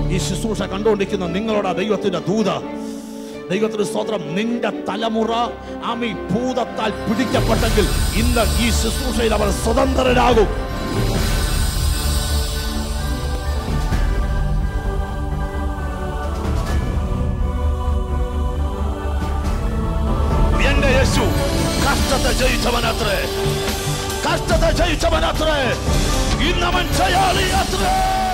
ഈ ശുശ്രൂഷ കണ്ടുകൊണ്ടിരിക്കുന്ന നിങ്ങളോട് ദൈവത്തിന്റെ ദൂത ദൈവത്തിന് സ്തോത്രം നിന്റെ തലമുറ ആമി ഭൂതത്താൽ പിടിക്കപ്പെട്ടെങ്കിൽ ഇന്ന് ഈ ശുശ്രൂഷയിൽ അവർ സ്വതന്ത്രരാകും എന്റെ യേശു കഷ്ടത്തെ ജയിച്ചവനത്രേ കഷ്ടത്തെ ജയിച്ചവനത്രേ ഇന്നവൻ ജയാളിയത്രേ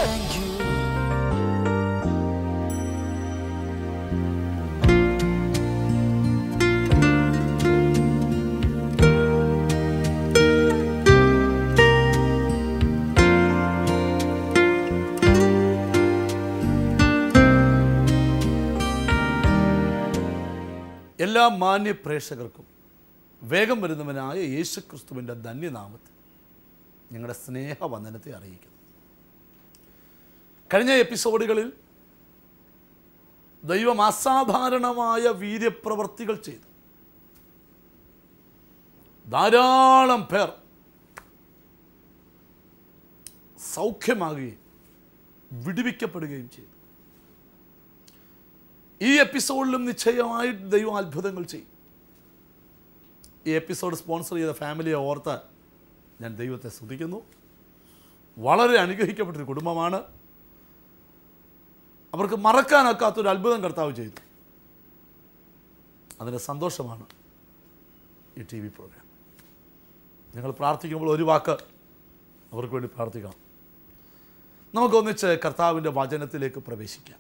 എല്ലാ മാന്യ പ്രേക്ഷകർക്കും വേഗം വരുന്നവനായ യേശുക്രിസ്തുവിൻ്റെ ധന്യനാമത്തിൽ ഞങ്ങളുടെ സ്നേഹവന്ദനത്തെ അറിയിക്കുന്നു കഴിഞ്ഞ എപ്പിസോഡുകളിൽ ദൈവം അസാധാരണമായ വീര്യപ്രവർത്തികൾ ചെയ്തു ധാരാളം പേർ സൗഖ്യമാകുകയും വിടുവിക്കപ്പെടുകയും ചെയ്തു ഈ എപ്പിസോഡിലും നിശ്ചയമായി ദൈവം അത്ഭുതങ്ങൾ ചെയ്യും ഈ എപ്പിസോഡ് സ്പോൺസർ ചെയ്ത ഫാമിലിയെ ഓർത്ത് ഞാൻ ദൈവത്തെ സ്തുതിക്കുന്നു വളരെ അനുഗ്രഹിക്കപ്പെട്ടൊരു കുടുംബമാണ് അവർക്ക് മറക്കാനൊക്കാത്തൊരു അത്ഭുതം കർത്താവ് ചെയ്തു അതിൻ്റെ സന്തോഷമാണ് ഈ ടി വി പ്രോഗ്രാം നിങ്ങൾ പ്രാർത്ഥിക്കുമ്പോൾ ഒരു വാക്ക് അവർക്ക് വേണ്ടി പ്രാർത്ഥിക്കണം നമുക്കൊന്നിച്ച് കർത്താവിൻ്റെ വചനത്തിലേക്ക് പ്രവേശിക്കാം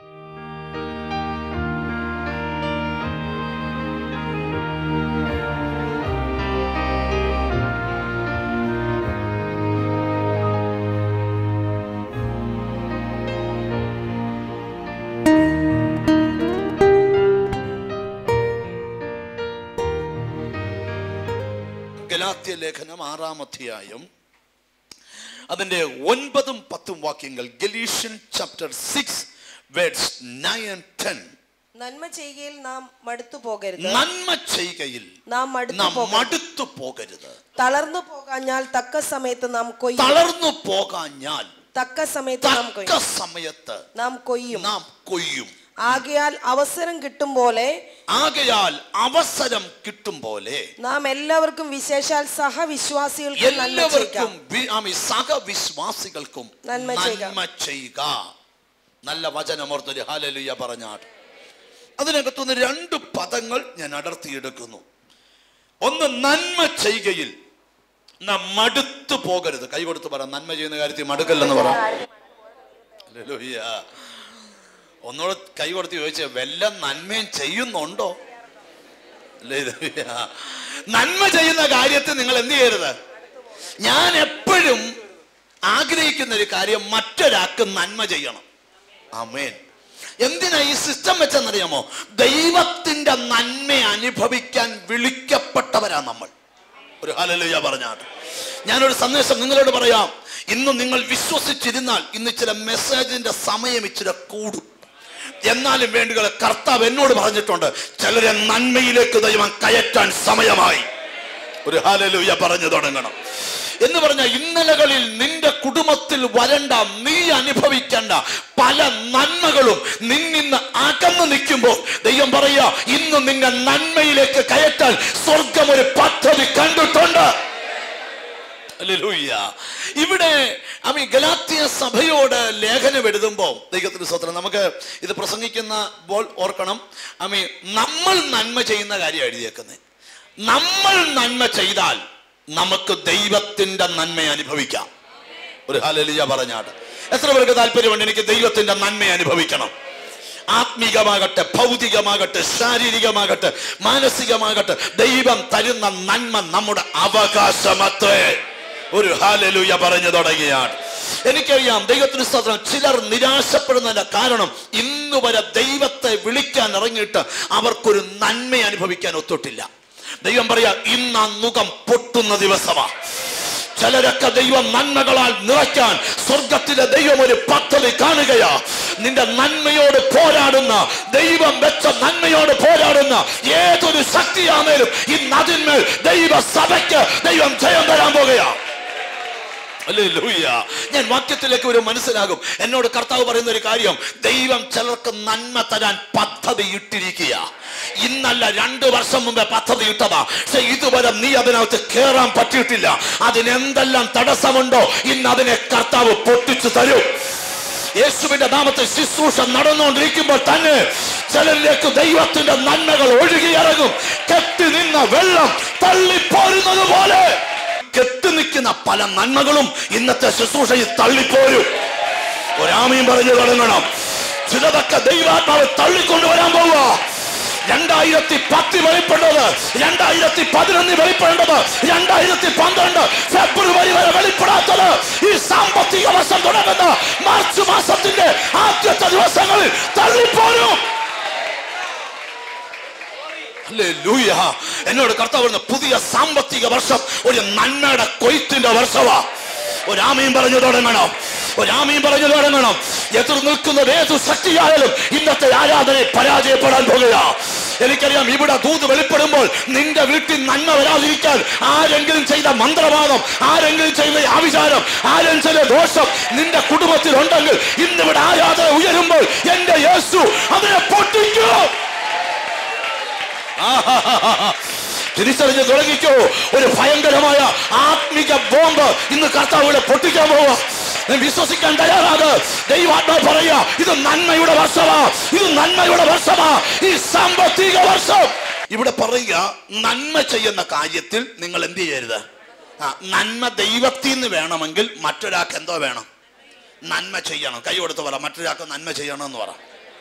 ഗലാത്യ ലേഖനം ആറാം അധ്യായം അതിന്റെ ഒൻപതും പത്തും വാക്യങ്ങൾ Galatians chapter six words nine ten നന്മ ചെയ്യുകയിൽ നാം മടുത്തു പോകരുത് നന്മ ചെയ്യുകയിൽ നാം മടുത്തു നാം പോകരുത് മടുത്തു പോകരുത് തളർന്നു പോകാഞ്ഞാൽ തക്ക സമയത്ത് നാം കൊയ്യും തളർന്നു പോകാഞ്ഞാൽ തക്ക സമയത്ത് നാം തക്ക കൊയ്യും സമയത്ത് നാം കൊയ്യും നാം കൊയ്യും ആകയാൽ അവസരം കിട്ടും പോലെ ആകയാൽ അവസരം കിട്ടും പോലെ നാം എല്ലാവർക്കും വിശേഷാൽ സഹവിശ്വാസികൾക്ക് നന്മ എല്ലാവർക്കും ചെയ്യാം വി- ആമി സഹവിശ്വാസികൾക്കും നന്മ ചെയ്യുക. നന്മ ചെയ്യുക നല്ല വചനമോർത്തൊരു ഹാലലുയ പറഞ്ഞാട്ട് അതിനകത്തുനിന്ന് രണ്ട് പദങ്ങൾ ഞാൻ അടർത്തിയെടുക്കുന്നു ഒന്ന് നന്മ ചെയ്യുകയിൽ നാം മടുത്തു പോകരുത് കൈ കൊടുത്ത് പറ നന്മ ചെയ്യുന്ന കാര്യത്തിൽ മടുക്കല്ലെന്ന് പറ ഹല്ലേലൂയ. ഒന്നുകൂടെ കൈ കൊടുത്ത് ചോദിച്ചേ വല്ല നന്മയും ചെയ്യുന്നുണ്ടോ ഹല്ലേലൂയ. നന്മ ചെയ്യുന്ന കാര്യത്തിൽ നിങ്ങൾ എന്ത് ചെയ്യരുത് ഞാൻ എപ്പോഴും ആഗ്രഹിക്കുന്ന ഒരു കാര്യം മറ്റൊരാൾക്ക് നന്മ ചെയ്യണം അമേൻ എന്തിനാ ഈ സിസ്റ്റം വെച്ചെന്നറിയാമോ ദൈവത്തിന്റെ നന്മ അനുഭവിക്കാൻ വിളിക്കപ്പെട്ടവരാ നമ്മൾ ഒരു ഹലലുയ പറഞ്ഞാണ് ഞാനൊരു സന്ദേശം നിങ്ങളോട് പറയാം ഇന്ന് നിങ്ങൾ വിശ്വസിച്ചിരുന്നാൽ ഇന്ന് ചില മെസ്സേജിന്റെ സമയം ഇച്ചിരി കൂടും എന്നാലും വേണ്ടുകളെ കർത്താവ് എന്നോട് പറഞ്ഞിട്ടുണ്ട് ചിലരെ നന്മയിലേക്ക് ദൈവം കയറ്റാൻ സമയമായി ഒരു ഹാലലൂയ പറഞ്ഞു തുടങ്ങണം എന്ന് പറഞ്ഞ ഇന്നലകളിൽ നിന്റെ കുടുംബത്തിൽ വരണ്ട നീ അനുഭവിക്കേണ്ട പല നന്മകളും നിന്നിന്ന് അകന്നു നിൽക്കുമ്പോൾ ദൈവം പറയുക ഇന്ന് നിന്നെ നന്മയിലേക്ക് കയറ്റാൻ സ്വർഗം ഒരു പദ്ധതി കണ്ടിട്ടുണ്ട് ഹല്ലേലൂയ. ഇവിടെ അമ്മ ഗലാത്തിയ സഭയോട് ലേഖനം എഴുതുമ്പോൾ ദൈവത്തിന് സ്വത്രം നമുക്ക് ഇത് പ്രസംഗിക്കുന്നപ്പോൾ ഓർക്കണം അമ്മ നമ്മൾ നന്മ ചെയ്യുന്ന കാര്യം എഴുതിയേക്കുന്നത് നമ്മൾ നന്മ ചെയ്താൽ നമുക്ക് ദൈവത്തിന്റെ നന്മ അനുഭവിക്കാം ഒരു ഹലലിയ പറഞ്ഞാട് എത്ര പേർക്ക് താല്പര്യമുണ്ട് എനിക്ക് ദൈവത്തിന്റെ നന്മ അനുഭവിക്കണം ആത്മീകമാകട്ടെ ഭൗതികമാകട്ടെ ശാരീരികമാകട്ടെ മാനസികമാകട്ടെ ദൈവം തരുന്ന നന്മ നമ്മുടെ അവകാശമത്രേ ഒരു ഹാലലൂയ പറഞ്ഞു തുടങ്ങിയാണ് എനിക്കറിയാം ദൈവത്തിന് സ്തോത്രം ചിലർ നിരാശപ്പെടുന്നതിന്റെ കാരണം ഇന്ന് വരെ ദൈവത്തെ വിളിക്കാൻ ഇറങ്ങിയിട്ട് അവർക്കൊരു നന്മ അനുഭവിക്കാൻ ഒത്തിട്ടില്ല ദൈവം പറയാ ഇന്ന് ആ മുഖം പൊട്ടുന്ന ദിവസമാ ചിലരൊക്കെ ദൈവം നന്മകളാൽ നിറയ്ക്കാൻ സ്വർഗത്തിലെ ദൈവം ഒരു പദ്ധതി കാണുകയാ നിന്റെ നന്മയോട് പോരാടുന്ന ദൈവം വെച്ച നന്മയോട് പോരാടുന്ന ഏതൊരു ശക്തിയാണേലും ഇന്ന് അതിന്മേൽ ദൈവ സഭയ്ക്ക് ദൈവം ജയം തരാൻ പോകുകയാ ഹല്ലേലൂയ. ഞാൻ വാക്യത്തിലേക്ക് ഒരു മനസ്സിലാകും എന്നോട് കർത്താവ് പറയുന്ന ഒരു കാര്യം ദൈവം ചിലർക്ക് നന്മ തരാൻ പദ്ധതി ഇട്ടിരിക്കുക ഇന്നല്ല രണ്ടു വർഷം മുമ്പേ പദ്ധതി ഇട്ടതാ പക്ഷെ ഇതുവരെ നീ അതിനകത്ത് കേറാൻ പറ്റിയിട്ടില്ല അതിനെന്തെല്ലാം തടസ്സമുണ്ടോ ഇന്ന് അതിനെ കർത്താവ് പൊട്ടിച്ചു തരും യേശുവിന്റെ നാമത്തിൽ ശുശ്രൂഷ നടന്നുകൊണ്ടിരിക്കുമ്പോൾ തന്നെ ചിലരിലേക്ക് ദൈവത്തിന്റെ നന്മകൾ ഒഴുകിയിറങ്ങും കെട്ടി നിന്ന വെള്ളം തള്ളിപ്പോരുന്നത് പോലെ കെട്ടി നിൽക്കുന്ന പല നന്മകളും ഇന്നത്തെ ശുശ്രൂഷയിൽ തള്ളിപ്പോരും ഒരാമയും പറഞ്ഞു തുടങ്ങണം ചിലതൊക്കെ ദൈവാത്മാവ് തള്ളിക്കൊണ്ടുവരാൻ പോവുക രണ്ടായിരത്തി പത്ത് വെളിപ്പെട്ടത് രണ്ടായിരത്തി പതിനൊന്ന് വെളിപ്പെടേണ്ടത് രണ്ടായിരത്തി പന്ത്രണ്ട് ഫെബ്രുവരി വരെ വെളിപ്പെടാത്തത് ഈ സാമ്പത്തിക വർഷം തുടങ്ങുന്ന മാർച്ച് മാസത്തിന്റെ ആദ്യത്തെ ദിവസങ്ങളിൽ തള്ളിപ്പോരും ഹല്ലേലൂയ. എന്നോട് കർത്താവ് പറഞ്ഞു, പുതിയ സാമ്പത്തിക വർഷം ഒരു നന്മയുടെ കൊയ്ത്തിന്റെ വർഷമാ ഒരാമയും പറഞ്ഞു തുടങ്ങണം ഒരാമയും പറഞ്ഞു തുടങ്ങണം എതിർ നിൽക്കുന്നത് ഏതു ശക്തിയായാലും ഇന്നത്തെ ആരാധനയെ പരാജയപ്പെടാൻ പോകുക എനിക്കറിയാം ഇവിടെ ദൂത് വെളിപ്പെടുമ്പോൾ നിന്റെ വീട്ടിൽ നന്മ വരാതിരിക്കാൻ ആരെങ്കിലും ചെയ്ത മന്ത്രവാദം ആരെങ്കിലും ചെയ്ത ആവിചാരം ആരെങ്കിലും ചെയ്ത ദോഷം നിന്റെ കുടുംബത്തിൽ ഉണ്ടെങ്കിൽ ഇന്നിവിടെ ആരാധന ഉയരുമ്പോൾ എന്റെ യേശു അതിനെ പൊട്ടിക്കൂ ആഹാഹാഹാ. തിരിച്ചറിഞ്ഞ് തുടങ്ങിക്കോ ഒരു ഭയങ്കരമായ ആത്മിക ബോംബ് ഇന്ന് കർത്താവ് ഇവിടെ പൊട്ടിക്കാൻ പോവാ നീ വിശ്വസിക്കാൻ തയ്യാറാക് ദൈവാത്മാ പറയാ ഇത് നന്മയുടെ വർഷമാ ഇത് നന്മയുടെ വർഷമാ ഈ സാമ്പത്തിക വർഷം ഇവിടെ പറയുക നന്മ ചെയ്യുന്ന കാര്യത്തിൽ നിങ്ങൾ എന്ത് ചെയ്യരുത് ആ നന്മ ദൈവത്തിൽ നിന്ന് വേണമെങ്കിൽ മറ്റൊരാൾക്ക് എന്തോ വേണം നന്മ ചെയ്യണം കൈ കൊടുത്ത് പറ മറ്റൊരാൾക്ക് നന്മ ചെയ്യണമെന്ന് പറ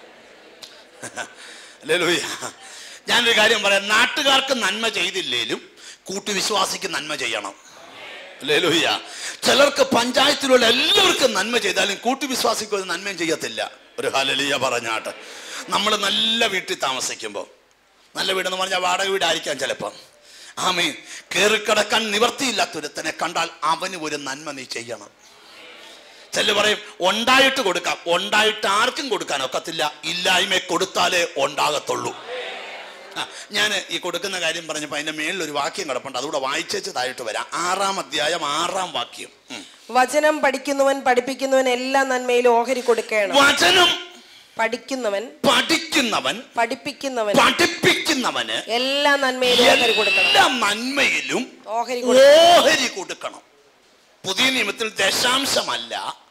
ഹല്ലേലൂയ. ഞാനൊരു കാര്യം പറയാം നാട്ടുകാർക്ക് നന്മ ചെയ്തില്ലേലും കൂട്ടുവിശ്വാസിക്ക് നന്മ ചെയ്യണം ലേലൂയ്യ ചിലർക്ക് പഞ്ചായത്തിലുള്ള എല്ലാവർക്കും നന്മ ചെയ്താലും കൂട്ടുവിശ്വാസിക്ക് ഒരു നന്മയും ചെയ്യത്തില്ല ഒരു ഹലലിയ പറഞ്ഞാട്ട് നമ്മൾ നല്ല വീട്ടിൽ താമസിക്കുമ്പോൾ നല്ല വീടെന്ന് പറഞ്ഞാൽ വാടക വീടായിരിക്കാം ചിലപ്പം ആമേ കയറിക്കിടക്കാൻ നിവർത്തിയില്ലാത്തൊരുത്തനെ കണ്ടാൽ അവന് ഒരു നന്മ നീ ചെയ്യണം ചില പറയും ഉണ്ടായിട്ട് കൊടുക്കാം ഉണ്ടായിട്ട് ആർക്കും കൊടുക്കാൻ ഒക്കത്തില്ല ഇല്ലായ്മ കൊടുത്താലേ ഉണ്ടാകത്തുള്ളൂ ഞാൻ ഈ കൊടുക്കുന്ന കാര്യം പറഞ്ഞപ്പോൾ അതിന്റെ മേളിൽ ഒരു വാക്യം കിടപ്പുണ്ട് അതുകൂടെ വായിച്ചതായിട്ട് വരാം ആറാം അധ്യായം ആറാം വാക്യം ഉം. വചനം പഠിക്കുന്നവൻ പഠിപ്പിക്കുന്നവൻ എല്ലാ നന്മയിലും ഓഹരി കൊടുക്കണം വചനം പഠിക്കുന്നവൻ പഠിക്കുന്നവൻ പഠിപ്പിക്കുന്നവൻ പഠിപ്പിക്കുന്നവന് എല്ലാ നന്മയിലും ഓഹരി കൊടുക്കണം എല്ലാ നന്മയിലും ഓഹരി കൊടുക്കണം ഓഹരി കൊടുക്കണം പുതിയ നിയമത്തിൽ ദശാംശമല്ല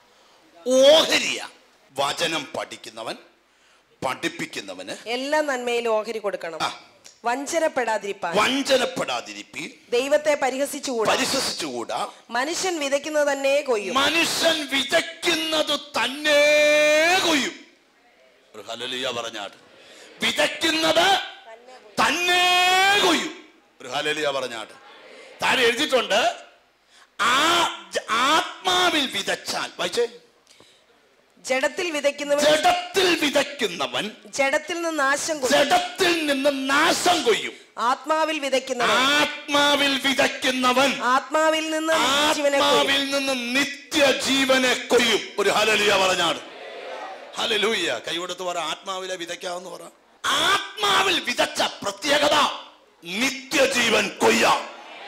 ഓഹരിയ വചനം പഠിക്കുന്നവൻ പഠിപ്പിക്കുന്നവന് എല്ലാ നന്മയിലും ഓഹരി കൊടുക്കണം ആ. വഞ്ചനപ്പെടാതിരിപ്പാൻ വഞ്ചനപ്പെടാതിരിപ്പീൻ ദൈവത്തെ പരിഹസിച്ചുകൂടാ പരിശ്വസിച്ചുകൂടാ മനുഷ്യൻ വിതയ്ക്കുന്നത് തന്നെ കൊയ്യും മനുഷ്യൻ വിതയ്ക്കുന്നത് തന്നെ കൊയ്യും ഒരു ഹലലിയ പറഞ്ഞാട്ട് വിതയ്ക്കുന്നത് തന്നെ കൊയ്യും ഒരു ഹലലിയ പറഞ്ഞാട്ട് താൻ എഴുതിയിട്ടുണ്ട് ആ ജ- ആത്മാവിൽ വിതച്ചാൽ വായിച്ചേ ജഡത്തിൽ വിതയ്ക്കുന്നവൻ ജഡത്തിൽ വിതയ്ക്കുന്നവൻ ജഡത്തിൽ നിന്ന് നാശം കൊയ്യും ജഡത്തിൽ നിന്ന് നാശം കൊയ്യും ആത്മാവിൽ വിതയ്ക്കുന്നവൻ ആത്മാവിൽ വിതയ്ക്കുന്നവൻ ആത്മാവിൽ നിന്ന് ജീവനെ കൊയ്യും ആത്മാവിൽ നിന്ന് നിത്യജീവനെ കൊയ്യും ഒരു ഹലലിയ പറഞ്ഞാണ് ഹലലൂയ കൈ കൊടുത്ത് പറ ആത്മാവിലെ വിതയ്ക്കാമെന്ന് പറ ആത്മാവിൽ വിതച്ച പ്രത്യേകത നിത്യജീവൻ കൊയ്യാം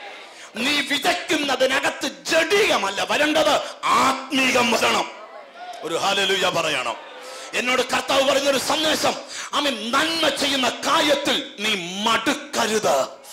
നീ വിതയ്ക്കുന്നതിനകത്ത് ജഡികമല്ല വരേണ്ടത് ആത്മീകം വരണം ഒരു ഹാലലുയ പറയണം എന്നോട് കർത്താവ് പറഞ്ഞൊരു സന്ദേശം അവൻ നന്മ ചെയ്യുന്ന കാര്യത്തിൽ നീ മടുക്കരുത്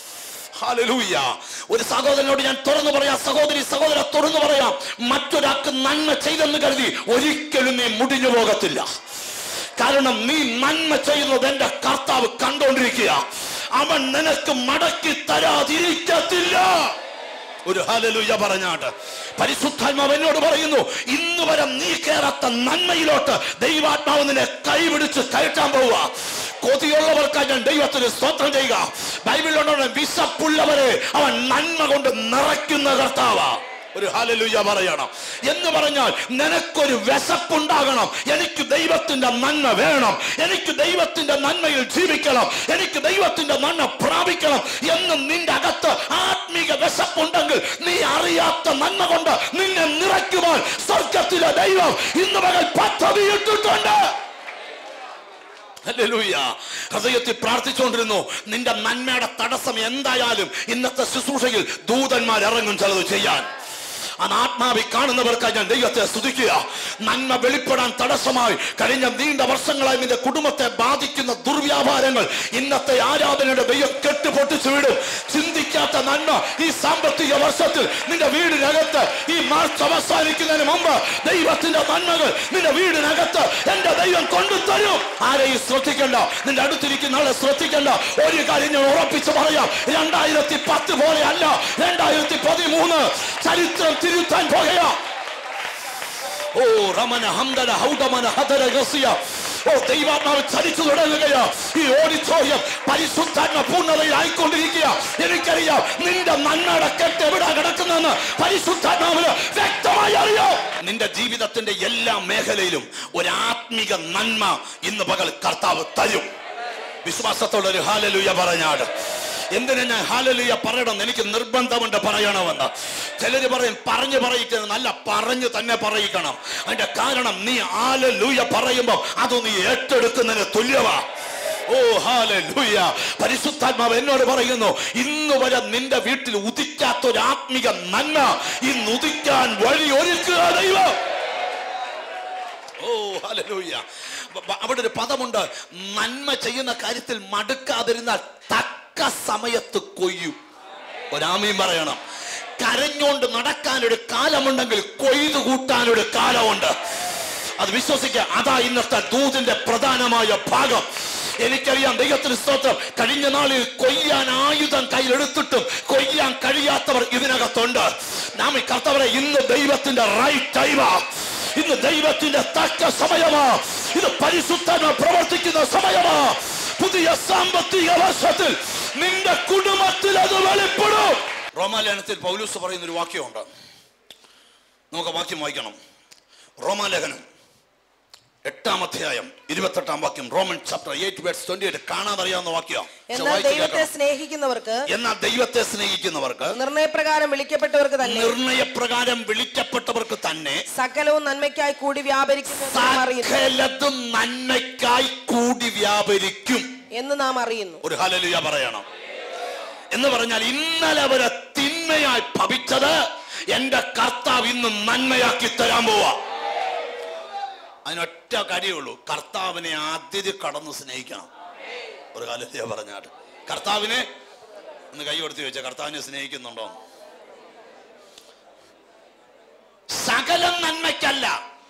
ഹാലലൂയ ഒരു സഹോദരനോട് ഞാൻ തുറന്നു പറയാം സഹോദരി സഹോദര തുറന്നു പറയാം മറ്റൊരാൾക്ക് നന്മ ചെയ്തെന്ന് കരുതി ഒരിക്കലും നീ മുടിഞ്ഞു പോകത്തില്ല കാരണം നീ നന്മ ചെയ്യുന്നത് എന്റെ കർത്താവ് കണ്ടോണ്ടിരിക്കുക അവൻ നിനക്ക് മടക്കി തരാതിരിക്കത്തില്ല ഒരു ഹലലുയ പറഞ്ഞാട്ട് പരിശുദ്ധാത്മാവ് എന്നോട് പറയുന്നു ഇന്ന് വരെ നീ കേറാത്ത നന്മയിലോട്ട് ദൈവാത്മാവ് നിന്നെ കൈപിടിച്ച് കയറ്റാൻ പോവുക കൊതിയുള്ളവർക്കായി ഞാൻ ദൈവത്തിന് സ്തോത്രം ചെയ്യുക ബൈബിളിലുള്ള വിശപ്പുള്ളവരെ അവൻ നന്മ കൊണ്ട് നിറയ്ക്കുന്ന കർത്താവാ ഒരു ഹലലുയ പറയണം എന്ന് പറഞ്ഞാൽ നിനക്കൊരു വിശപ്പുണ്ടാകണം എനിക്ക് ദൈവത്തിന്റെ നന്മ വേണം എനിക്ക് ദൈവത്തിന്റെ നന്മയിൽ ജീവിക്കണം എനിക്ക് ദൈവത്തിന്റെ നന്മ പ്രാപിക്കണം എന്ന് നിന്റെ അകത്ത് ആത്മീക വിശപ്പുണ്ടെങ്കിൽ നീ അറിയാത്ത നന്മ കൊണ്ട് നിന്നെ നിറയ്ക്കുവാൻ സ്വർഗത്തിലെ ദൈവം ഇന്ന് മകൾ പദ്ധതി ഇട്ടിട്ടുണ്ട് ഹല്ലേലൂയ. ഹൃദയത്തിൽ പ്രാർത്ഥിച്ചുകൊണ്ടിരുന്നു നിന്റെ നന്മയുടെ തടസ്സം എന്തായാലും ഇന്നത്തെ ശുശ്രൂഷയിൽ ദൂതന്മാർ ഇറങ്ങും ചിലത് ചെയ്യാൻ അത് ആത്മാവിൽ കാണുന്നവർക്കായി ഞാൻ ദൈവത്തെ സ്തുതിക്കുക നന്മ വെളിപ്പെടാൻ തടസ്സമായി കഴിഞ്ഞ നീണ്ട വർഷങ്ങളായി നിന്റെ കുടുംബത്തെ ബാധിക്കുന്ന ദുർവ്യാപാരങ്ങൾ ഇന്നത്തെ ആരാധനയുടെ ദൈവം കെട്ടുപൊട്ടിച്ചു വിടും ചിന്തിക്കാത്ത നന്മ ഈ സാമ്പത്തിക വർഷത്തിൽ നിന്റെ വീടിനകത്ത് ഈ മാർച്ച് അവസാനിക്കുന്നതിന് മുമ്പ് ദൈവത്തിന്റെ നന്മകൾ നിന്റെ വീടിനകത്ത് എന്റെ ദൈവം കൊണ്ടുതരും ആരെയും ശ്രദ്ധിക്കണ്ട നിന്റെ അടുത്തിരിക്കുന്ന ആളെ ശ്രദ്ധിക്കണ്ട ഒരു കാര്യം ഞാൻ ഉറപ്പിച്ച് പറയാം രണ്ടായിരത്തി പത്ത് പോലെ അല്ല രണ്ടായിരത്തി പതിമൂന്ന് ചരിത്രം തിരുത്താൻ പോകുക ഓ റമന ഹംദന ഹൗദമന ഹദര ഗസിയ ഓ ദൈവാത്മാവ് ചലിച്ചു തുടങ്ങുകയാ ഈ ഓഡിറ്റോറിയം പരിശുദ്ധാത്മ പൂർണ്ണതയിൽ ആയിക്കൊണ്ടിരിക്കുക എനിക്കറിയാം നിന്റെ നന്മയുടെ കെട്ട് എവിടെ കിടക്കുന്നെന്ന് പരിശുദ്ധാത്മാവിന് വ്യക്തമായി അറിയാം നിന്റെ ജീവിതത്തിന്റെ എല്ലാ മേഖലയിലും ഒരു ആത്മിക നന്മ ഇന്ന് പകൽ കർത്താവ് തരും വിശ്വാസത്തോടെ ഒരു ഹാലലുയ പറഞ്ഞാട് എന്തിനാ ഞാൻ ഹാലലുയ പറയണം എനിക്ക് നിർബന്ധമുണ്ട് പറയണമെന്ന് ചിലര് പറയും പറഞ്ഞു പറയിക്കുന്നത് നല്ല പറഞ്ഞു തന്നെ പറയിക്കണം അതിന്റെ കാരണം നീ ഹാലലുയ പറയുമ്പോൾ അത് നീ ഏറ്റെടുക്കുന്നതിന് തുല്യമാ ഓ ഹാലൂയ പരിശുദ്ധാത്മാവ് എന്നോട് പറയുന്നു ഇന്ന് വരെ നിന്റെ വീട്ടിൽ ഉദിക്കാത്ത ഒരു ആത്മിക നന്മ ഇന്ന് ഉദിക്കാൻ വഴി ഒരുക്കുക ദൈവം ഓ ഹല്ലേലൂയ ബ- ബ- അവിടെ ഒരു പദമുണ്ട് നന്മ ചെയ്യുന്ന കാര്യത്തിൽ മടുക്കാതിരുന്നാൽ തക്ക സമയത്ത് കൊയ്യും ഒരാമയും പറയണം കരഞ്ഞോണ്ട് നടക്കാനൊരു കാലമുണ്ടെങ്കിൽ കൊയ്തു കൂട്ടാനൊരു കാലമുണ്ട് അത് വിശ്വസിക്കുക അതാ ഇന്നത്തെ ദൂതിന്റെ പ്രധാനമായ ഭാഗം എനിക്കറിയാം ദൈവത്തിന് സ്തോത്രം കഴിഞ്ഞ നാളിൽ കൊയ്യാൻ ആയുധം കയ്യിലെടുത്തിട്ടും കൊയ്യാൻ കഴിയാത്തവർ ഇതിനകത്തുണ്ട് നാം ഈ കർത്തവരെ ഇന്ന് ദൈവത്തിന്റെ റൈറ്റ് ടൈമാ ഇന്ന് ദൈവത്തിന്റെ തക്ക സമയമാ ഇത് പരിശുദ്ധമ പ്രവർത്തിക്കുന്ന സമയമാ പുതിയ സാമ്പത്തിക വർഷത്തിൽ നിന്റെ കുടുംബത്തിൽ അത് വെളിപ്പെടും റോമാലേഖനത്തിൽ പൗലൂസ് പറയുന്ന ഒരു വാക്യമുണ്ട് നമുക്ക് വാക്യം വായിക്കണം റോമാലേഖനം എട്ടാം അധ്യായം ഇരുപത്തെട്ടാം വാക്യം Roman chapter eight words twenty eight കാണാതറിയാവുന്ന വാക്യം എന്നാൽ ദൈവത്തെ സ്നേഹിക്കുന്നവർക്ക് എന്നാൽ ദൈവത്തെ സ്നേഹിക്കുന്നവർക്ക് നിർണയപ്രകാരം വിളിക്കപ്പെട്ടവർക്ക് തന്നെ നിർണയപ്രകാരം വിളിക്കപ്പെട്ടവർക്ക് തന്നെ സകലവും നന്മയ്ക്കായി കൂടി വ്യാപരിക്കുന്നു എന്ന് നാം അറിയുന്നു സകലതും നന്മയ്ക്കായി കൂടി വ്യാപരിക്കും എന്ന് നാം അറിയുന്നു ഒരു ഹലലുയ പറയണം എന്ന് പറഞ്ഞാൽ ഇന്നലെ അവരെ തിന്മയായി ഭവിച്ചത് എന്റെ കർത്താവ് ഇന്ന് നന്മയാക്കി തരാൻ പോവാ അതിനൊറ്റ കാര്യമുള്ളൂ കർത്താവിനെ അതിര് കടന്ന് സ്നേഹിക്കണം ഒരു കാലത്തെ പറഞ്ഞാട്ട് കർത്താവിനെ ഒന്ന് കൈ കൊടുത്ത് ചോദിച്ചാൽ കർത്താവിനെ സ്നേഹിക്കുന്നുണ്ടോ സകലം നന്മയ്ക്കല്ല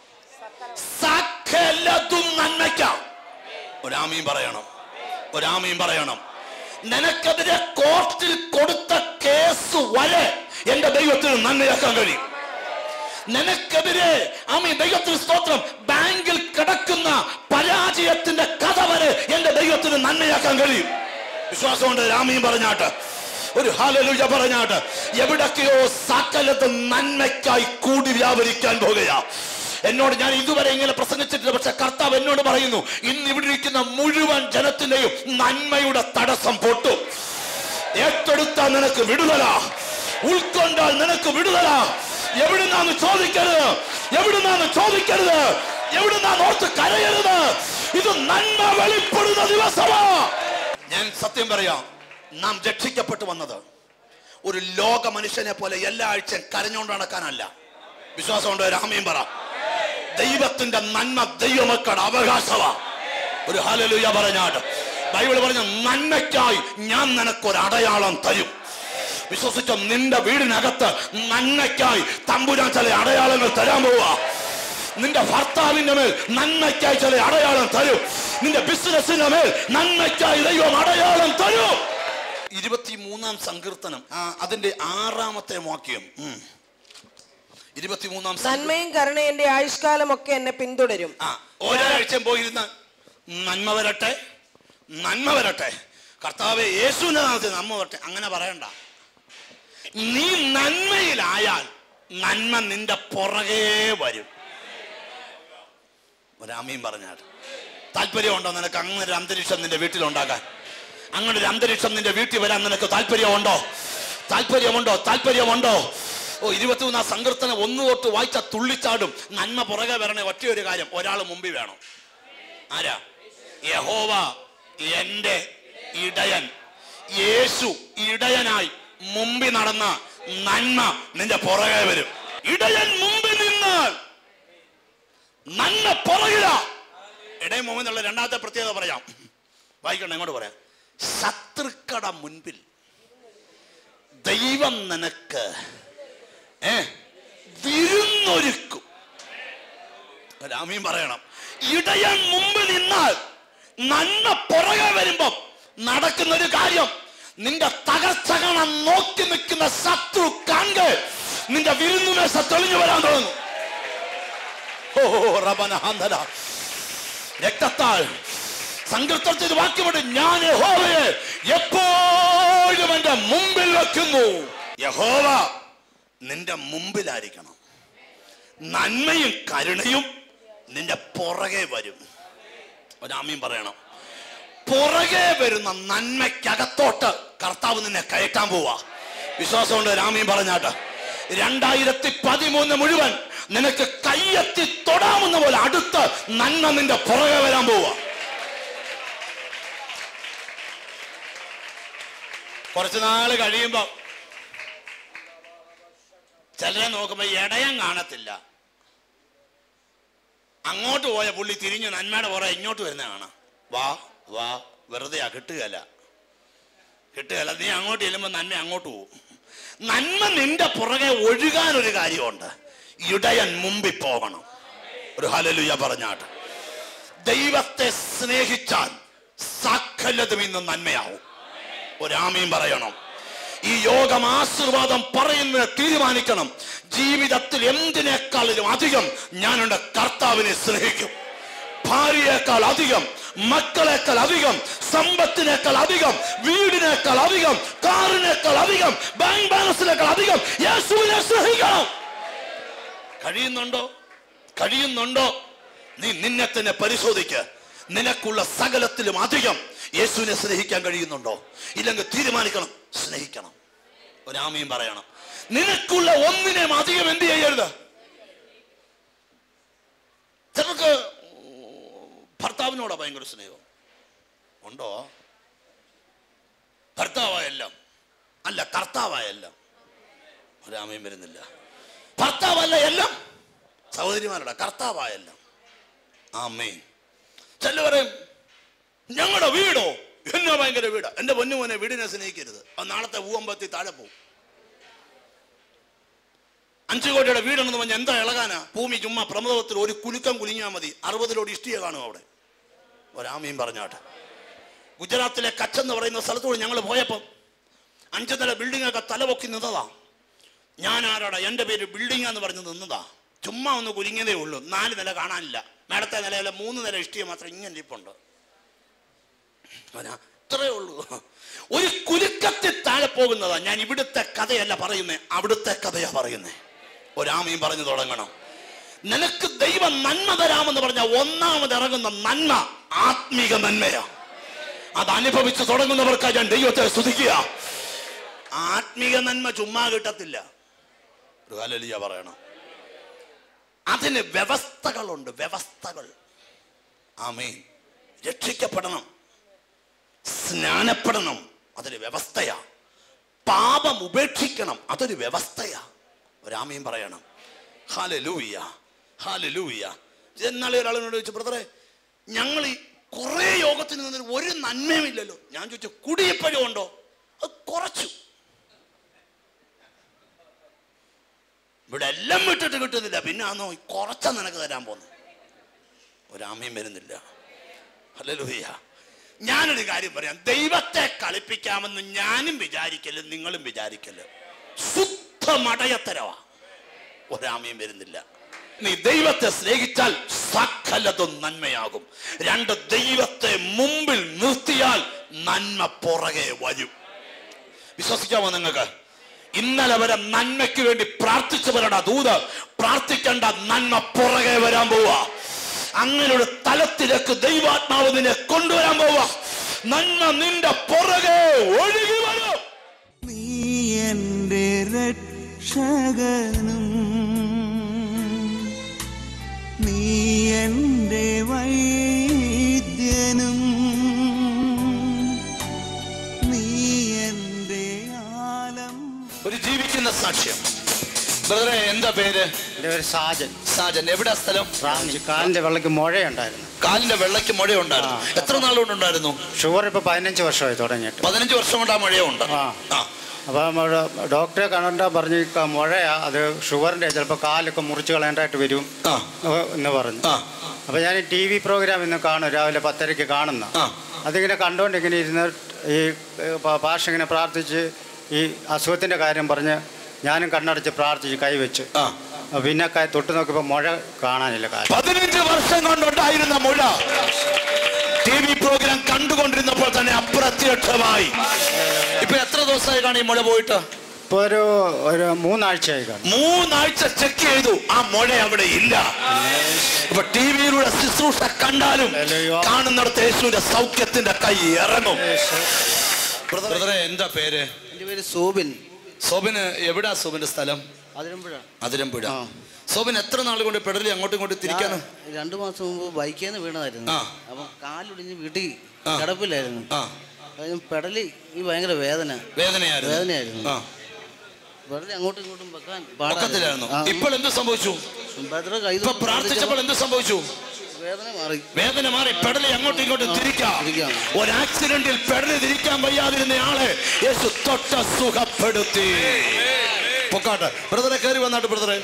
സകലതും നന്മയ്ക്കാം ഒരാമയും പറയണം ഒരാമയും പറയണം നിനക്കെതിരെ കോർട്ടിൽ കൊടുത്ത കേസ് വരെ എന്റെ ദൈവത്തിന് നന്മയാക്കാൻ കഴിയും നിനക്കെതിരെ ആമി ദൈവത്തിന് സ്തോത്രം ബാങ്കിൽ കിടക്കുന്ന പരാജയത്തിന്റെ കഥ വരെ എന്റെ ദൈവത്തിന് നന്മയാക്കാൻ കഴിയും വിശ്വാസമുണ്ട് രാമയും പറഞ്ഞാട്ട് ഒരു ഹാലലുജ പറഞ്ഞാട്ട് എവിടൊക്കെയോ സകലത്ത് നന്മയ്ക്കായി കൂടി വ്യാപരിക്കാൻ പോകുകയാ എന്നോട് ഞാൻ ഇതുവരെ ഇങ്ങനെ പ്രസംഗിച്ചിട്ടില്ല പക്ഷെ കർത്താവ് എന്നോട് പറയുന്നു ഇന്ന് ഇവിടെ ഇരിക്കുന്ന മുഴുവൻ ജനത്തിന്റെയും നന്മയുടെ തടസ്സം പൊട്ടും ഏറ്റെടുത്താൽ നിനക്ക് വിടുതല ഉൾക്കൊണ്ടാൽ നിനക്ക് വിടുതല എവിടുന്നാന്ന് ചോദിക്കരുത് എവിടുന്നാന്ന് ചോദിക്കരുത് എവിടുന്നാന്ന് ഓർത്ത് കരയരുത് ഇത് നന്മ വെളിപ്പെടുന്ന ദിവസമാ ഞാൻ സത്യം പറയാം നാം രക്ഷിക്കപ്പെട്ടു വന്നത് ഒരു ലോക മനുഷ്യനെ പോലെ എല്ലാ ആഴ്ചയും കരഞ്ഞുകൊണ്ട് നടക്കാനല്ല വിശ്വാസമുണ്ട് രാമയും പറ ദൈവത്തിന്റെ നന്മ ദൈവമക്കളുടെ അവകാശമാ ഒരു ഹാലലുയ പറഞ്ഞാട്ട് ബൈബിൾ പറഞ്ഞ നന്മയ്ക്കായി ഞാൻ നിനക്കൊരു അടയാളം തരും വിശ്വസിച്ച നിന്റെ വീടിനകത്ത് നന്മയ്ക്കായി തമ്പുരാൻ ചില അടയാളങ്ങൾ തരാൻ പോവാ നിന്റെ ഭർത്താവിന്റെ മേൽ നന്മയ്ക്കായി ചില അടയാളം തരും നിന്റെ ബിസിനസിന്റെ മേൽ നന്മയ്ക്കായി ദൈവം അടയാളം തരും ഇരുപത്തിമൂന്നാം സങ്കീർത്തനം ആ, അതിന്റെ ആറാമത്തെ വാക്യം ഉം. ഇരുപത്തിമൂന്നാം സങ്കീർത്തനം നന്മയും കരുണയും എന്റെ ആയുഷ്കാലം ഒക്കെ എന്നെ പിന്തുടരും ആ ഒരാഴ്ച പോയിരുന്ന നന്മ വരട്ടെ നന്മ വരട്ടെ കർത്താവെ യേശുവിന്റെ നാമത്തിൽ നന്മ വരട്ടെ അങ്ങനെ പറയണ്ട നീ നന്മയിലായാൽ നന്മ നിന്റെ പുറകെ വരും ഒരാമയും പറഞ്ഞാൽ താല്പര്യമുണ്ടോ നിനക്ക് അങ്ങനെ ഒരു അന്തരീക്ഷം നിന്റെ വീട്ടിലുണ്ടാകാൻ അങ്ങനെ ഒരു അന്തരീക്ഷം നിന്റെ വീട്ടിൽ വരാൻ നിനക്ക് താല്പര്യമുണ്ടോ താല്പര്യമുണ്ടോ താല്പര്യമുണ്ടോ ഓ ഇരുപത്തിമൂന്നാം സങ്കീർത്തനം ഒന്ന് തൊട്ട് വായിച്ച തുള്ളിച്ചാടും നന്മ പുറകെ വരണേ ഒറ്റയൊരു കാര്യം ഒരാൾ മുമ്പിൽ വേണം ആരാ യഹോവ എന്റെ ഇടയൻ യേശു ഇടയനായി മുമ്പിൽ നടന്ന നന്മ നിന്റെ പുറകെ വരും ഇടയൻ മുമ്പിൽ നിന്നാൽ നന്മ പുറകില ഇടയൻ മുമ്പിൽ നിന്നുള്ള രണ്ടാമത്തെ പ്രത്യേകത പറയാം വായിക്കണം എങ്ങോട്ട് പറയാം ശത്രുക്കട മുൻപിൽ ദൈവം നിനക്ക് ഏ വിരുന്നൊരുക്കും രാമീൻ പറയണം ഇടയൻ മുമ്പിൽ നിന്നാൽ നന്മ പുറകെ വരുമ്പം നടക്കുന്ന ഒരു കാര്യം നിന്റെ തകർച്ച കാണാൻ നോക്കി നിൽക്കുന്ന ശത്രു കാണുക നിന്റെ വിരുന്നുമേശ തെളിഞ്ഞു വരാൻ തുടങ്ങും ഓ റബനഹാന്തര രക്തത്താൽ സങ്കീർത്തനത്തിൽ ഇത് വാക്യമുണ്ട് ഞാൻ യഹോവയെ എപ്പോഴും എന്റെ മുമ്പിൽ വെക്കുന്നു യഹോവ നിന്റെ മുമ്പിലായിരിക്കണം നന്മയും കരുണയും നിന്റെ പുറകെ വരും ഒരാമയും പറയണം പുറകെ വരുന്ന നന്മയ്ക്കകത്തോട്ട് കർത്താവ് നിന്നെ കയറ്റാൻ പോവാ വിശ്വാസമുണ്ട് രാമയും പറഞ്ഞാട്ട് രണ്ടായിരത്തി പതിമൂന്ന് മുഴുവൻ നിനക്ക് കയ്യെത്തി തൊടാവുന്ന പോലെ അടുത്ത് നന്മ നിന്റെ പുറകെ വരാൻ പോവാ കുറച്ച് നാള് കഴിയുമ്പോ ചിലരെ നോക്കുമ്പോ ഇടയം കാണത്തില്ല അങ്ങോട്ട് പോയ പുള്ളി തിരിഞ്ഞു നന്മയുടെ പുറകെ ഇങ്ങോട്ട് വരുന്ന കാണാം വാ വാ വെറുതെയാ കിട്ടുകയല്ല കിട്ടുകയല്ല നീ അങ്ങോട്ട് ചെല്ലുമ്പോൾ നന്മ അങ്ങോട്ട് പോകും നന്മ നിന്റെ പുറകെ ഒഴുകാൻ ഒരു കാര്യമുണ്ട് ഇടയൻ മുമ്പിൽ പോകണം ഒരു ഹലലുയ പറഞ്ഞാട്ട് ദൈവത്തെ സ്നേഹിച്ചാൽ സകലതും ഇന്ന് നന്മയാവും ഒരാമയും പറയണം ഈ യോഗം ആശീർവാദം പറയുന്നത് തീരുമാനിക്കണം ജീവിതത്തിൽ എന്തിനേക്കാളിലും അധികം ഞാൻ എൻ്റെ കർത്താവിനെ സ്നേഹിക്കും ഭാര്യയേക്കാൾ അധികം മക്കളെക്കാൾ അധികം സമ്പത്തിനേക്കാൾ അധികം വീടിനേക്കാൾ അധികം കാറിനേക്കാൾ അധികം ബാങ്ക് ബാലൻസിനേക്കാൾ അധികം യേശുവിനെ സ്നേഹിക്കണം കഴിയുന്നുണ്ടോ കഴിയുന്നുണ്ടോ നീ നിന്നെ തന്നെ പരിശോധിക്ക് നിനക്കുള്ള സകലത്തിലും അധികം യേശുവിനെ സ്നേഹിക്കാൻ കഴിയുന്നുണ്ടോ ഇല്ലെങ്കിൽ തീരുമാനിക്കണം സ്നേഹിക്കണം ഒരാമയും പറയണം നിനക്കുള്ള ഒന്നിനെയും അധികം എന്ത് ചെയ്യരുത് ചിലർക്ക് ഭർത്താവിനോടാ ഭയങ്കര സ്നേഹം ഉണ്ടോ ഭർത്താവായെല്ലാം അല്ല കർത്താവായെല്ലാം ഒരാമയും വരുന്നില്ല ഭർത്താവല്ല എല്ലാം സഹോദരിമാരുടെ കർത്താവായെല്ലാം ആമേൻ ചില പറയും ഞങ്ങളുടെ വീടോ എന്നാ ഭയങ്കര വീടാ എന്റെ പൊന്നുമോനെ വീടിനെ സ്നേഹിക്കരുത് അത് നാളത്തെ ഊമ്പത്തി താഴെ പോകും അഞ്ചു കോടിയുടെ വീടെന്ന് പറഞ്ഞാൽ എന്താ ഇളകാനാ ഭൂമി ചുമ്മാ പ്രമദത്തിൽ ഒരു കുലുക്കം കുലുങ്ങിയാൽ മതി അറുപതിലോട് ഇഷ്ടിയ കാണും അവിടെ ഒരാമയും പറഞ്ഞാട്ടെ ഗുജറാത്തിലെ കച്ച് എന്ന് പറയുന്ന സ്ഥലത്തൂടെ ഞങ്ങൾ പോയപ്പം അഞ്ചു നില ബിൽഡിംഗ് ഒക്കെ തലപൊക്കി നിന്നതാ ഞാൻ ആരോടാ എൻ്റെ പേര് ബിൽഡിംഗ് എന്ന് പറഞ്ഞ് നിന്നതാ ചുമ്മാ ഒന്ന് കുലുങ്ങിയതേ ഉള്ളൂ നാല് നില കാണാനില്ല മേടത്തെ നിലയിലെ മൂന്ന് നില ഇഷ്ടിയ മാത്രം ഇങ്ങനെ ഇരിപ്പുണ്ട് അവനാ ഇത്രേ ഉള്ളൂ ഒരു കുലുക്കത്തിൽ താഴെ പോകുന്നതാ ഞാൻ ഇവിടുത്തെ കഥയല്ല പറയുന്നേ അവിടുത്തെ കഥയാ പറയുന്നേ ഒരാമയും പറഞ്ഞു തുടങ്ങണം നിനക്ക് ദൈവം നന്മ തരാമെന്ന് പറഞ്ഞ ഒന്നാമത് ഇറങ്ങുന്ന നന്മ ആത്മീക നന്മയാ അത് അനുഭവിച്ച് തുടങ്ങുന്നവർക്ക് ഞാൻ ദൈവത്തെ സ്തുതിക്കുക ആത്മീക നന്മ ചുമ്മാ കിട്ടത്തില്ല ഒരു ഹല്ലേലൂയ പറയണം അതിന് വ്യവസ്ഥകളുണ്ട് വ്യവസ്ഥകൾ ആമേൻ രക്ഷിക്കപ്പെടണം സ്നാനപ്പെടണം അതൊരു വ്യവസ്ഥയാ പാപം ഉപേക്ഷിക്കണം അതൊരു വ്യവസ്ഥയാ ഒരാമയും പറയണം ഹാലലൂയ ഹാലലൂയ എന്നാളെ ഒരാളിനോട് ചോദിച്ചു ബ്രദറെ ഞങ്ങൾ ഈ കുറേ യോഗത്തിന് നിന്നിട്ട് ഒരു നന്മയും ഇല്ലല്ലോ ഞാൻ ചോദിച്ചു കുടി എപ്പോഴും ഉണ്ടോ അത് കുറച്ചു ഇവിടെ എല്ലാം വിട്ടിട്ട് കിട്ടുന്നില്ല പിന്നെ ആണോ ഈ കുറച്ച നിനക്ക് തരാൻ പോന്നു ഒരാമയും വരുന്നില്ല ഹല്ലേലൂയ ഞാനൊരു കാര്യം പറയാം ദൈവത്തെ കളിപ്പിക്കാമെന്ന് ഞാനും വിചാരിക്കല് നിങ്ങളും വിചാരിക്കല് ശുദ്ധ മടയത്തരവാ ഒരാമയും വരുന്നില്ല നീ ദൈവത്തെ സ്നേഹിച്ചാൽ സകലതും നന്മയാകും രണ്ട് ദൈവത്തെ മുമ്പിൽ നിർത്തിയാൽ നന്മ പുറകെ വരും വിശ്വസിക്കാമോ നിങ്ങൾക്ക് ഇന്നലെ വരെ നന്മയ്ക്ക് വേണ്ടി പ്രാർത്ഥിച്ചവരുടെ ദൂത് പ്രാർത്ഥിക്കേണ്ട നന്മ പുറകെ വരാൻ പോവാ അങ്ങനെ ഒരു തലത്തിലേക്ക് ദൈവാത്മാവ് നിന്നെ കൊണ്ടുവരാൻ പോവാ നന്മ നിന്റെ പുറകെ ഒഴുകി വരും നീ എൻ്റെ രക്ഷകനും നീ എൻ്റെ വൈദ്യനും നീ എൻ്റെ ആലം ഒരു ജീവിക്കുന്ന സാക്ഷ്യം ബ്രദറെ എന്താ പേര് എൻ്റെ പേര് സാജൻ സാജൻ എവിടെയാ സ്ഥലം റാന്നി കാലിൻ്റെ വെള്ളയ്ക്ക് മുഴയുണ്ടായിരുന്നു കാലിന്റെ വെള്ളയ്ക്ക് മുഴയുണ്ടായിരുന്നു എത്ര നാളുകൊണ്ടുണ്ടായിരുന്നു ഷുഗർ ഇപ്പോൾ പതിനഞ്ച് വർഷമായി തുടങ്ങിയിട്ട് പതിനഞ്ച് വർഷം കൊണ്ട് ആ മുഴയുണ്ട് ആ. ആ അപ്പം അവിടെ ഡോക്ടറെ കണ്ടാൽ പറഞ്ഞു "ഈ ക- മുഴയാ അത് ഷുഗറിൻ്റെ ചിലപ്പോൾ കാലൊക്കെ മുറിച്ച് കളയേണ്ടതായിട്ട് വരും ആ. ഏഹ് എന്ന് പറഞ്ഞു ആ. അപ്പോൾ ഞാൻ ടി വി പ്രോഗ്രാം ഇന്ന് കാണും രാവിലെ പത്തരയ്ക്ക് കാണുന്ന ആ. അതിങ്ങനെ കണ്ടുകൊണ്ട് ഇങ്ങനെ ഇരുന്ന് ഈ ഏഹ്, പ- പാഷ ഇങ്ങനെ പ്രാർത്ഥിച്ച് ഈ അസുഖത്തിൻ്റെ കാര്യം പറഞ്ഞ് ഞാനും കണ്ണടച്ച് പ്രാർത്ഥിച്ച് കൈവച്ച് ആ. അപ്പൊ പിന്നെ ക- തൊട്ട് നോക്കിയപ്പോൾ മുഴ കാണാനില്ല കാര്യം പതിനഞ്ച് വർഷം കൊണ്ടുണ്ടായിരുന്ന മുഴ ടി വി പ്രോഗ്രാം കണ്ടുകൊണ്ടിരുന്നപ്പോൾ തന്നെ അപ്രത്യക്ഷമായി ഇപ്പൊ എത്ര ദിവസമായി കാണും ഈ മുഴ പോയിട്ട് ഇപ്പോൾ ഒരു ഒരു മൂന്നാഴ്ചയായി കാണും മൂന്നാഴ്ച ചെക്ക് ചെയ്തു ആ മുഴ അവിടെ ഇല്ല ഇപ്പൊ ടി വിയിലൂടെ ശുശ്രൂഷ കണ്ടാലും ഹല്ലേലൂയ. കാണുന്നിടത്ത് യേശുവിന്റെ സൗഖ്യത്തിന്റെ കൈ ഇറങ്ങും ബ്രദറെ എന്താ പേര് എൻ്റെ പേര് സോബിൻ സോബിന് എവിടാ സോബിന്റെ സ്ഥലം അതിരമ്പുഴ അതിരമ്പുഴ ആ. സോബിൻ എത്ര നാൾ കൊണ്ട് പെടലി അങ്ങോട്ടും ഇങ്ങോട്ടും തിരിക്കാണ് ഞാൻ രണ്ടു മാസം മുമ്പ് ബൈക്കിൽ നിന്ന് വീണതായിരുന്നു ആ. അപ്പം കാലൊടിഞ്ഞ് വീട്ടിൽ ആ. കിടപ്പില്ലായിരുന്നു ആ അതിന് പെടലി ഈ ഭയങ്കര വേദന വേദനയായിരുന്നു വേദനയായിരുന്നു. ആ പെടലി അങ്ങോട്ടും ഇങ്ങോട്ടും വെക്കാൻ ഒക്കത്തിലായിരുന്നു ആ. ഇപ്പോൾ എന്ത് സംഭവിച്ചു ബ്രദറെ കൈ ഇപ്പൊ പ്രാർത്ഥിച്ചപ്പോൾ എന്ത് സംഭവിച്ചു വേദന മാറി വേദന മാറി പെടലി അങ്ങോട്ടും ഇങ്ങോട്ടും തിരിക്കാം തിരിക്കാം. ഒരു ആക്സിഡന്റിൽ പെടലി തിരിക്കാൻ വയ്യാതിരുന്ന ആളെ യേശു തൊട്ട സുഖപ്പെടുത്തി പൊക്കാട്ടെ ബ്രദറെ കയറി വന്നാട്ട് ബ്രദറെ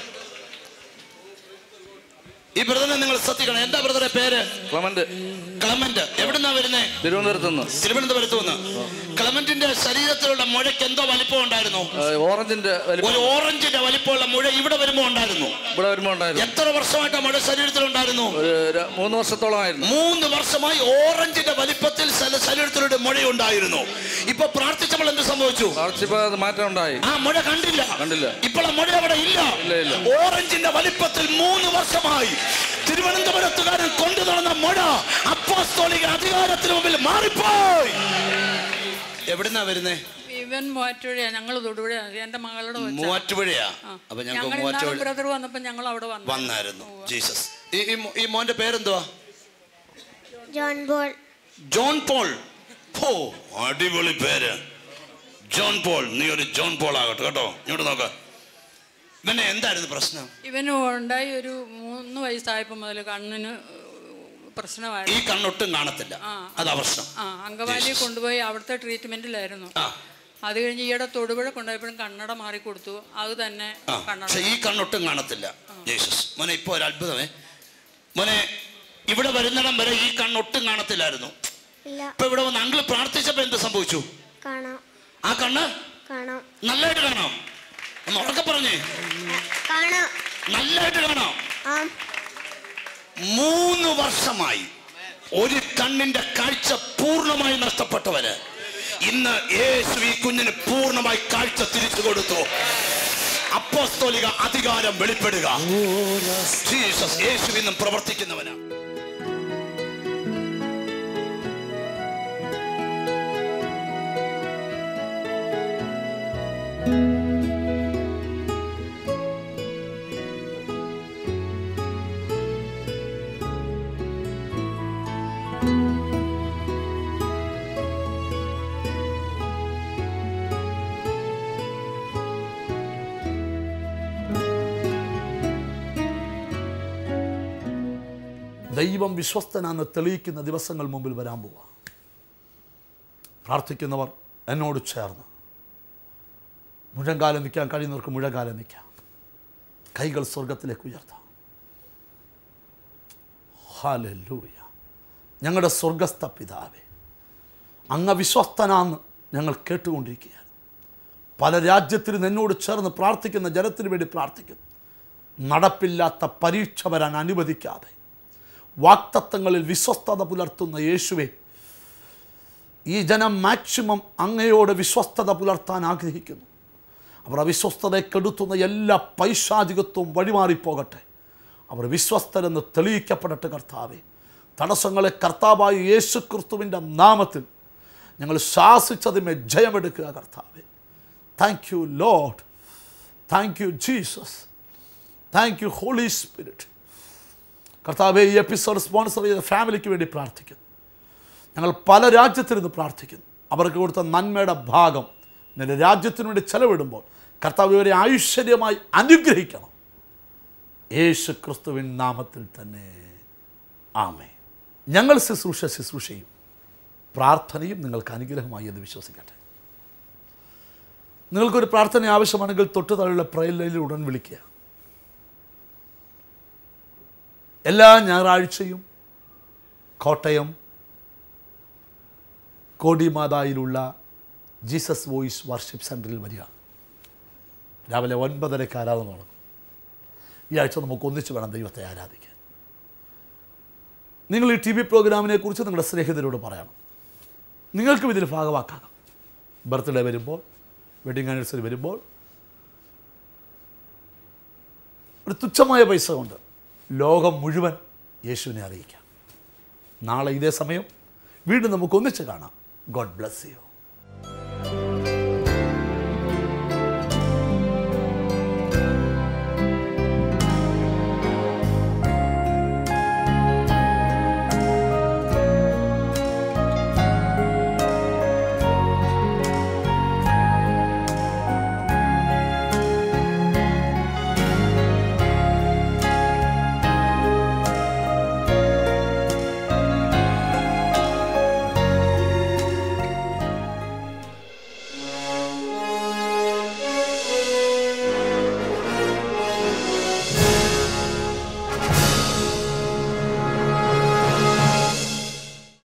ഈ ബ്രദറിനെ നിങ്ങൾ ശ്രദ്ധിക്കണം എന്താ ബ്രദറെ പേര് ക്ലമന്റ് ക്ലമന്റ് എവിടുന്നാ വരുന്നേ തിരുവനന്തപുരത്ത് നിന്ന് തിരുവനന്തപുരത്ത് നിന്ന് ക്ലമന്റിന്റെ ശരീരത്തിലുള്ള മുഴയ്ക്ക് എന്തോ വലിപ്പം ഉണ്ടായിരുന്നു ഓറഞ്ചിന്റെ വലിപ്പം ഒരു ഓറഞ്ചിന്റെ വലിപ്പമുള്ള മുഴ ഇവിടെ വരുമ്പോ ഉണ്ടായിരുന്നു ഇവിടെ വരുമ്പോ ഉണ്ടായിരുന്നു എത്ര വർഷമായിട്ട് ആ മുഴ ശരീരത്തിലുണ്ടായിരുന്നു ഒരു ര- മൂന്ന് വർഷത്തോളമായിരുന്നു മൂന്ന് വർഷമായി ഓറഞ്ചിന്റെ വലിപ്പത്തിൽ ശല- ശരീരത്തിലൂടെ മുഴയുണ്ടായിരുന്നു ഇപ്പൊ പ്രാർത്ഥിച്ചപ്പോൾ എന്ത് സംഭവിച്ചു പ്രാർത്ഥിച്ചപ്പോ അത് മാറ്റം ഉണ്ടായി ആ മുഴ കണ്ടില്ല കണ്ടില്ല. ഇപ്പോൾ ആ മുഴ അവിടെ ഇല്ല ഇല്ല, ഇല്ല. ഓറഞ്ചിന്റെ വലിപ്പത്തിൽ മൂന്ന് വർഷമായി തിരുവനന്തപുരത്തുകാരൻ കൊണ്ടു നടന്ന മുഴ അപ്പോസ്തോലിക അധികാരത്തിന് മുമ്പിൽ മാറിപ്പോയി എവിടുന്നാ വരുന്നേ ഇവൻ മൂവാറ്റുപുഴയാ ഞങ്ങൾ തൊടുപുഴയാ എന്റെ മകളുടെ കൊച്ചാ. മൂവാറ്റുപുഴയാ ആ. അപ്പൊ ഞങ്ങൾ ഞങ്ങൾക്ക് ഇന്നാളും മൂവാറ്റുപുഴ ബ്രദർ വന്നപ്പോ ഞങ്ങൾ അവിടെ വന്നു വന്നായിരുന്നു ജീസസ് ഈ ഈ മോ- ഈ മോന്റെ പേരെന്തുവാ ജോൺ ബോൾ ജോൺ പോൾ ഓ അടിപൊളി പേര് ജോൺ പോൾ നീ ഒരു ജോൺ പോൾ ആകട്ടെ കേട്ടോ ഇങ്ങോട്ട് നോക്ക പിന്നെ എന്തായിരുന്നു പ്രശ്നം ഇവന് ഉണ്ടായി ഒരു മൂന്ന് വയസ്സായപ്പോ മുതൽ കണ്ണിന് ഈ പ്രശ്നമായിരുന്നു കണ്ണൊട്ടും കാണത്തില്ല ആ. അതാ പ്രശ്നം ആ അങ്കമാലി കൊണ്ടുപോയി അവിടുത്തെ ട്രീറ്റ്മെന്റിലായിരുന്നു ആ. അത് കഴിഞ്ഞ് ഈയിടെ തൊടുപുഴ കൊണ്ടുപോയപ്പോഴും കണ്ണട മാറി കൊടുത്തു അത് തന്നെ ആ കണ്ണട പക്ഷെ ഈ കണ്ണൊട്ടും കാണത്തില്ല ജീസസ് മോനെ ഇപ്പൊ ഒരു അത്ഭുതമേ മോനെ ഇവിടെ വരുന്നിടം വരെ ഈ കണ്ണൊട്ടും കാണത്തില്ലായിരുന്നു ഇല്ല ഇപ്പൊ ഇവിടെ വന്ന് അങ്കിള് പ്രാർത്ഥിച്ചപ്പോ എന്ത് സംഭവിച്ചു കാണാം ആ കണ്ണ് കാണാം നല്ലതായിട്ട് കാണാം ഒന്ന് ഉറക്കെ പറഞ്ഞേ കാണാം നല്ലതായിട്ട് കാണാം ആ മൂന്ന് വർഷമായി ഒരു കണ്ണിന്റെ കാഴ്ച പൂർണ്ണമായി നഷ്ടപ്പെട്ടവര് ഇന്ന് യേശു ഈ കുഞ്ഞിന് പൂർണ്ണമായി കാഴ്ച തിരിച്ചു കൊടുത്തു അപ്പോസ്തോലിക അധികാരം വെളിപ്പെടുക ജീസസ് യേശു ഇന്നും പ്രവർത്തിക്കുന്നവനാണ് ദൈവം വിശ്വസ്തനാണെന്ന് തെളിയിക്കുന്ന ദിവസങ്ങൾ മുമ്പിൽ വരാൻ പോവാ പ്രാർത്ഥിക്കുന്നവർ എന്നോട് ചേർന്ന് മുഴങ്കാലം നിൽക്കാൻ കഴിയുന്നവർക്ക് മുഴങ്കാലം നിൽക്കാം കൈകൾ സ്വർഗത്തിലേക്ക് ഉയർത്താം ഹാലൂയ ഞങ്ങളുടെ സ്വർഗസ്ഥ പിതാവേ അങ്ങ് വിശ്വസ്തനാന്ന് ഞങ്ങൾ കേട്ടുകൊണ്ടിരിക്കുകയാണ് പല രാജ്യത്തിലും എന്നോട് ചേർന്ന് പ്രാർത്ഥിക്കുന്ന ജനത്തിന് വേണ്ടി പ്രാർത്ഥിക്കുന്നു നടപ്പില്ലാത്ത പരീക്ഷ വരാൻ അനുവദിക്കാതെ വാക്തത്വങ്ങളിൽ വിശ്വസ്തത പുലർത്തുന്ന യേശുവെ ഈ ജനം മാക്സിമം അങ്ങയോട് വിശ്വസ്തത പുലർത്താൻ ആഗ്രഹിക്കുന്നു അവർ അവിശ്വസ്തതയെ കെടുത്തുന്ന എല്ലാ പൈശാചികത്വവും വഴിമാറിപ്പോകട്ടെ അവർ വിശ്വസ്തരെന്ന് തെളിയിക്കപ്പെടട്ടെ കർത്താവെ തടസ്സങ്ങളെ കർത്താവായ യേശു ക്രിസ്തുവിൻ്റെ നാമത്തിൽ ഞങ്ങൾ ശാസിച്ചതിമേ ജയമെടുക്കുക കർത്താവെ thank you Lord thank you Jesus thank you Holy Spirit കർത്താവെ ഈ എപ്പിസോഡ് സ്പോൺസർ ചെയ്ത ഫാമിലിക്ക് വേണ്ടി പ്രാർത്ഥിക്കുന്നു ഞങ്ങൾ പല രാജ്യത്തിരുന്ന് പ്രാർത്ഥിക്കുന്നു അവർക്ക് കൊടുത്ത നന്മയുടെ ഭാഗം നിന്റെ രാജ്യത്തിന് വേണ്ടി ചെലവിടുമ്പോൾ കർത്താവ് ഇവരെ ഐശ്വര്യമായി അനുഗ്രഹിക്കണം യേശു ക്രിസ്തുവിൻ നാമത്തിൽ തന്നെ ആമേ ഞങ്ങൾ ശുശ്രൂഷ ശുശ്രൂഷയും പ്രാർത്ഥനയും നിങ്ങൾക്ക് അനുഗ്രഹമായി എന്ന് വിശ്വസിക്കട്ടെ നിങ്ങൾക്കൊരു പ്രാർത്ഥന ആവശ്യമാണെങ്കിൽ തൊട്ടു താഴെയുള്ള പ്രയലയിൽ ഉടൻ വിളിക്കുക എല്ലാ ഞായറാഴ്ചയും കോട്ടയം കോടിമാതായിലുള്ള ജീസസ് വോയിസ് വർഷിപ്പ് സെൻറ്ററിൽ വരിക രാവിലെ ഒൻപതരയ്ക്ക് ആരാധന തുടങ്ങും ഈ ആഴ്ച നമുക്ക് ഒന്നിച്ച് വേണം ദൈവത്തെ ആരാധിക്കാൻ നിങ്ങൾ ഈ ടി വി പ്രോഗ്രാമിനെ കുറിച്ച് നിങ്ങളുടെ സ്നേഹിതരോട് പറയണം നിങ്ങൾക്കും ഇതിൽ ഭാഗമാക്കാം ബർത്ത്ഡേ വരുമ്പോൾ വെഡിങ് ആനിവേഴ്സറി വരുമ്പോൾ ഒരു തുച്ഛമായ പൈസ കൊണ്ട് ലോകം മുഴുവൻ യേശുവിനെ അറിയിക്കാം നാളെ ഇതേ സമയം വീണ്ടും നമുക്ക് ഒന്നിച്ച് കാണാം ഗോഡ് ബ്ലസ് യു